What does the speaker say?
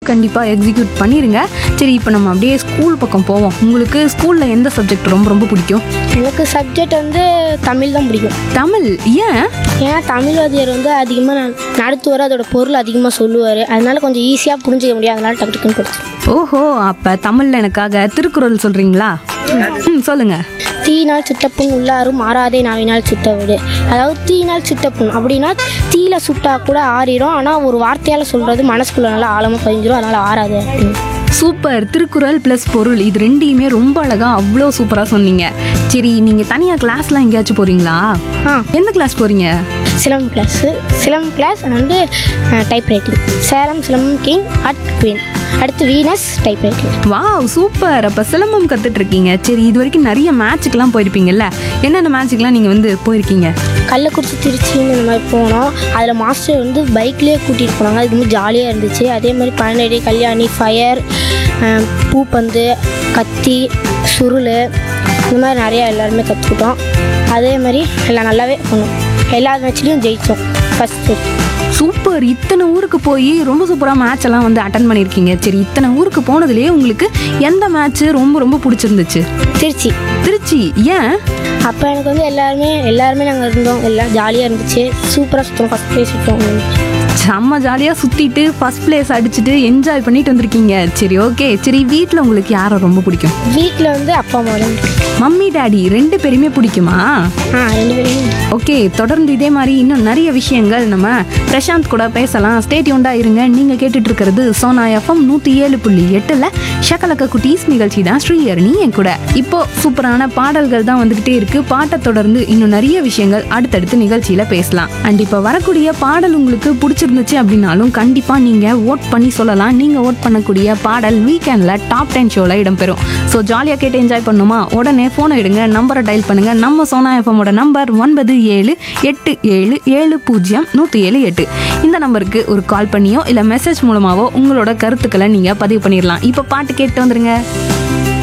கண்டிப்பாக எக்ஸிக்யூட் பண்ணிடுங்க சரி இப்போ நம்ம அப்படியே ஸ்கூல் பக்கம் போவோம் உங்களுக்கு ஸ்கூலில் எந்த சப்ஜெக்ட் ரொம்ப ரொம்ப பிடிக்கும் எனக்கு சப்ஜெக்ட் வந்து தமிழ் தான் பிடிக்கும் தமிழ் ஏன் ஏன்னா தமிழ் வாத்தியார் வந்து அதிகமாக நடத்துவார் அதோட பொருள் அதிகமாக சொல்லுவார் அதனால கொஞ்சம் ஈஸியாக புரிஞ்சுக்க முடியும் அதனால டக்கு டக்குன்னு படிச்சிடும் ஓஹோ அப்போ தமிழில் எனக்காக திருக்குறள் சொல்கிறீங்களா ம் சொல்லுங்கள் தீயினால் சுட்டப்புண் உள்ளாரும் மாறாதே நாவினால் சுட்ட விடு அதாவது தீயினால் சுட்டப்புண் அப்படின்னா தீயில சுட்டா கூட ஆறிடும் ஆனால் ஒரு வார்த்தையால் சொல்கிறது மனசுக்குள்ள நல்லா ஆழமாக பதிஞ்சிரும் அதனால் ஆறாது அப்படின்னு சூப்பர் திருக்குறள் ப்ளஸ் பொருள் இது ரெண்டையுமே ரொம்ப அழகாக அவ்வளோ சூப்பராக சொன்னீங்க சரி நீங்கள் தனியாக கிளாஸ்லாம் எங்கேயாச்சும் போகிறீங்களா ஆ எந்த கிளாஸ் போகிறீங்க சிலம்பம் கிளாஸு சிலம்பம் கிளாஸ் வந்து type writing Salem silambam king and queen அடுத்து Venus type writing wow super அப்போ சிலம்பம் கற்றுட்டு இருக்கீங்க சரி இது வரைக்கும் நிறைய மேட்சுக்கெலாம் போயிருப்பீங்கல்ல என்னென்ன மேட்சுக்கெலாம் நீங்கள் வந்து போயிருக்கீங்க கள்ளக்குறிச்சி திருச்சின்னு இந்த மாதிரி போனோம் அதில் மாஸ்டர் வந்து பைக்லேயே கூட்டிகிட்டு போனாங்க அது ரொம்ப ஜாலியாக இருந்துச்சு அதே மாதிரி பன்னெண்டு கல்யாணி ஃபயர் பூப்பந்து கத்தி சுருள் இந்த மாதிரி நிறையா எல்லாருமே கற்றுக்கிட்டோம் அதே மாதிரி எல்லாம் நல்லாவே பண்ணோம் எல்லா மேட்ச்லேயும் ஜெயித்தோம் ஃபஸ்ட்டு சூப்பர் இத்தனை ஊருக்கு போய் ரொம்ப சூப்பராக மேட்ச் எல்லாம் வந்து அட்டன் பண்ணியிருக்கீங்க சரி இத்தனை ஊருக்கு போனதுலேயே உங்களுக்கு எந்த மேட்ச் ரொம்ப ரொம்ப பிடிச்சிருந்துச்சு திருச்சி திருச்சி ஏன் அப்போ எனக்கு வந்து எல்லாருமே எல்லாருமே நாங்கள் இருந்தோம் எல்லாம் ஜாலியாக இருந்துச்சு சூப்பராக சுற்றோம் ஃபஸ்ட் ப்ளேஸ் சுற்றோம் செம்ம ஜாலியாக சுற்றிட்டு ஃபர்ஸ்ட் பிளேஸ் அடிச்சுட்டு என்ஜாய் பண்ணிட்டு வந்திருக்கீங்க சரி ஓகே சரி வீட்டில் உங்களுக்கு யாரை ரொம்ப பிடிக்கும் வீட்டில் வந்து அப்பா அம்மா தான் மம்மி டாடி ரெண்டு பேருமே பிடிக்குமா ஆ ரெண்டு பேருமே ஓகே தொடர்ந்து இதே மாதிரி இன்னும் நிறைய விஷயங்கள் நம்ம பிரசாந்த் கூட பேசலாம் ஸ்டேட்யூண்டா இருங்க நீங்க கேட்டுட்டு இருக்கிறது சோனா எஃப்எம் நூத்தி ஏழு புள்ளி எட்டுல ஷக்கலக்க குட்டீஸ் நிகழ்ச்சி தான் ஸ்ரீஹரணி என் கூட இப்போ சூப்பரான பாடல்கள் தான் வந்துகிட்டே இருக்கு பாட்டை தொடர்ந்து இன்னும் நிறைய விஷயங்கள் அடுத்தடுத்து நிகழ்ச்சியில பேசலாம் அண்ட் இப்போ வரக்கூடிய பாடல் உங்களுக்கு பிடிச்சிருந்துச்சு அப்படின்னாலும் கண்டிப்பா நீங்க ஓட் பண்ணி சொல்லலாம் நீங்க ஓட் பண்ணக்கூடிய பாடல் வீக்கெண்ட்ல டாப் டென் ஷோல இடம்பெறும் ஸோ ஜாலியாக கேட்டு என்ஜாய் பண்ணுமா உடனே ஃபோனை எடுங்க நம்பரை டயல் பண்ணுங்க நம்ம சோனா எஃப்எம்மோட நம்பர் ஒன்பது ஏழு எட்டு ஏழு ஏழு பூஜ்ஜியம் நூற்றி ஏழு எட்டு இந்த நம்பருக்கு ஒரு கால் பண்ணியோ இல்லை மெசேஜ் மூலமாவோ உங்களோட கருத்துக்களை நீங்கள் பதிவு பண்ணிடலாம் இப்போ பாட்டு கேட்டு வந்துருங்க